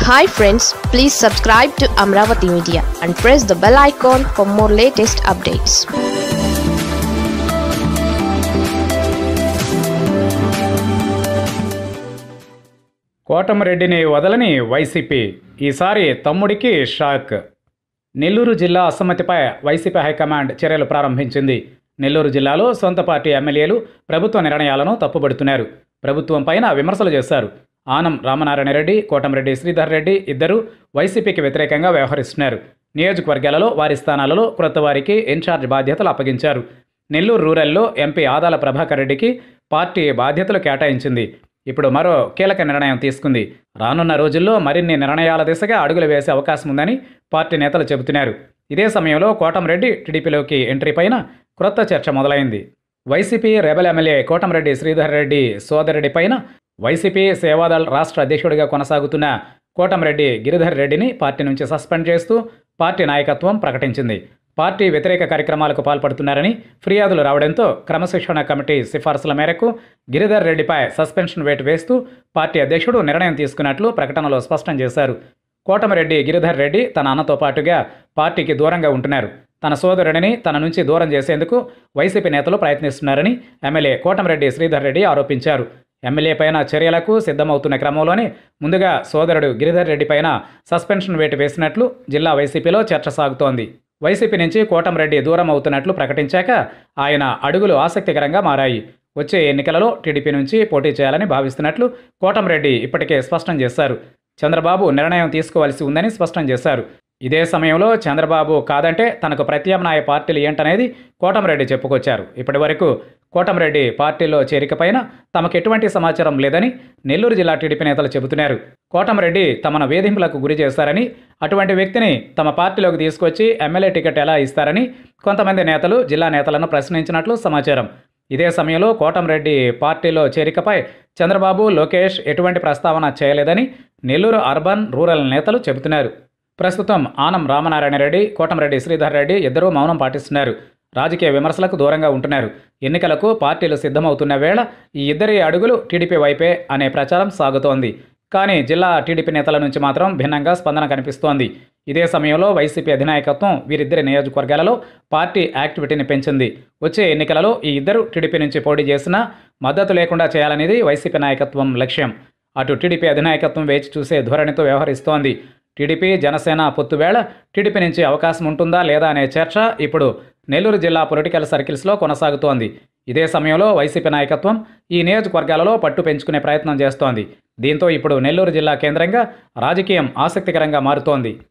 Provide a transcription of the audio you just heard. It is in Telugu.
hi friends please subscribe to Amaravati media and press the bell icon for more latest updates కోటమిరెడ్డిని వదలని వైసీపీ ఈసారి తమ్ముడికి షాక్ నెల్లూరు జిల్లా అసమ్మతిపై వైసీపీ హైకమాండ్ చర్యలు ప్రారంభించింది నెల్లూరు జిల్లాలో సొంత పార్టీ ఎమ్మెల్యేలు ప్రభుత్వ నిర్ణయాలను తప్పుబడుతున్నారు ప్రభుత్వం పైన విమర్శలు చేశారు ఆనం రామనారాయణ రెడ్డి కోటమిరెడ్డి శ్రీధర్ రెడ్డి ఇద్దరు వైసీపీకి వ్యతిరేకంగా వ్యవహరిస్తున్నారు నియోజకవర్గాలలో వారి స్థానాలలో క్రొత్త వారికి ఇన్ఛార్జ్ బాధ్యతలు అప్పగించారు నెల్లూరు రూరల్లో ఎంపీ ఆదాల ప్రభాకర్ రెడ్డికి పార్టీ బాధ్యతలు కేటాయించింది ఇప్పుడు మరో కీలక నిర్ణయం తీసుకుంది రానున్న రోజుల్లో మరిన్ని నిర్ణయాల దిశగా అడుగులు వేసే అవకాశం ఉందని పార్టీ నేతలు చెబుతున్నారు ఇదే సమయంలో కోటంరెడ్డి టీడీపీలోకి ఎంట్రీ పైన క్రొత్త చర్చ మొదలైంది వైసీపీ రెబల్ ఎమ్మెల్యే కోటంరెడ్డి శ్రీధర్ రెడ్డి సోదరుడి పైన వైసీపీ సేవాదళ్ రాష్ట్ర అధ్యక్షుడిగా కొనసాగుతున్న కోటంరెడ్డి గిరిధర్ రెడ్డిని పార్టీ నుంచి సస్పెండ్ చేస్తూ పార్టీ నాయకత్వం ప్రకటించింది పార్టీ వ్యతిరేక కార్యక్రమాలకు పాల్పడుతున్నారని ఫిర్యాదులు రావడంతో క్రమశిక్షణ కమిటీ సిఫార్సుల మేరకు గిరిధర్ రెడ్డిపై సస్పెన్షన్ వేటు వేస్తూ పార్టీ అధ్యక్షుడు నిర్ణయం తీసుకున్నట్లు ప్రకటనలో స్పష్టం చేశారు కోటమిరెడ్డి గిరిధర్ రెడ్డి తన అన్నతో పాటుగా పార్టీకి దూరంగా ఉంటున్నారు తన సోదరుడిని తన నుంచి దూరం చేసేందుకు వైసీపీ నేతలు ప్రయత్నిస్తున్నారని ఎమ్మెల్యే కోటమిరెడ్డి శ్రీధర్ రెడ్డి ఆరోపించారు ఎమ్మెల్యే పైన చర్యలకు సిద్ధమవుతున్న క్రమంలోనే ముందుగా సోదరుడు గిరిధర్ రెడ్డి పైన సస్పెన్షన్ వేటు వేసినట్లు జిల్లా వైసీపీలో చర్చ సాగుతోంది వైసీపీ నుంచి కోటంరెడ్డి దూరం అవుతున్నట్లు ప్రకటించాక ఆయన అడుగులు ఆసక్తికరంగా మారాయి వచ్చే ఎన్నికలలో టీడీపీ నుంచి పోటీ చేయాలని భావిస్తున్నట్లు కోటంరెడ్డి ఇప్పటికే స్పష్టం చేశారు చంద్రబాబు నిర్ణయం తీసుకోవాల్సి ఉందని స్పష్టం చేశారు ఇదే సమయంలో చంద్రబాబు కాదంటే తనకు ప్రత్యామ్నాయ పార్టీలు ఏంటనేది కోటంరెడ్డి చెప్పుకొచ్చారు ఇప్పటి వరకు కోటంరెడ్డి పార్టీలో చేరికపైన తమకు ఎటువంటి సమాచారం లేదని నెల్లూరు జిల్లా టీడీపీ నేతలు చెబుతున్నారు కోటంరెడ్డి తమను వేధింపులకు గురి చేశారని అటువంటి వ్యక్తిని తమ పార్టీలోకి తీసుకొచ్చి ఎమ్మెల్యే టికెట్ ఎలా ఇస్తారని కొంతమంది నేతలు జిల్లా నేతలను ప్రశ్నించినట్లు సమాచారం ఇదే సమయంలో కోటంరెడ్డి పార్టీలో చేరికపై చంద్రబాబు లోకేష్ ఎటువంటి ప్రస్తావన చేయలేదని నెల్లూరు అర్బన్ రూరల్ నేతలు చెబుతున్నారు ప్రస్తుతం ఆనం రామనారాయణ రెడ్డి కోటంరెడ్డి శ్రీధర్ రెడ్డి ఇద్దరూ మౌనం పాటిస్తున్నారు రాజకీయ విమర్శలకు దూరంగా ఉంటున్నారు ఎన్నికలకు పార్టీలు సిద్ధమవుతున్న వేళ ఈ ఇద్దరి అడుగులు టీడీపీ వైపే అనే ప్రచారం సాగుతోంది కానీ జిల్లా టీడీపీ నేతల నుంచి మాత్రం భిన్నంగా స్పందన కనిపిస్తోంది ఇదే సమయంలో వైసీపీ అధినాయకత్వం వీరిద్దరి నియోజకవర్గాలలో పార్టీ యాక్టివిటీని పెంచింది వచ్చే ఎన్నికలలో ఈ ఇద్దరు టీడీపీ నుంచి పోటీ చేసినా మద్దతు లేకుండా చేయాలనేది వైసీపీ నాయకత్వం లక్ష్యం అటు టీడీపీ అధినాయకత్వం వేచి చూసే ధోరణితో వ్యవహరిస్తోంది టీడీపీ జనసేన పొత్తువేళ టీడీపీ నుంచి అవకాశం ఉంటుందా లేదా అనే చర్చ ఇప్పుడు నెల్లూరు జిల్లా పొలిటికల్ సర్కిల్స్లో కొనసాగుతోంది ఇదే సమయంలో వైసీపీ నాయకత్వం ఈ నియోజకవర్గాలలో పట్టు పెంచుకునే ప్రయత్నం చేస్తోంది దీంతో ఇప్పుడు నెల్లూరు జిల్లా కేంద్రంగా రాజకీయం ఆసక్తికరంగా మారుతోంది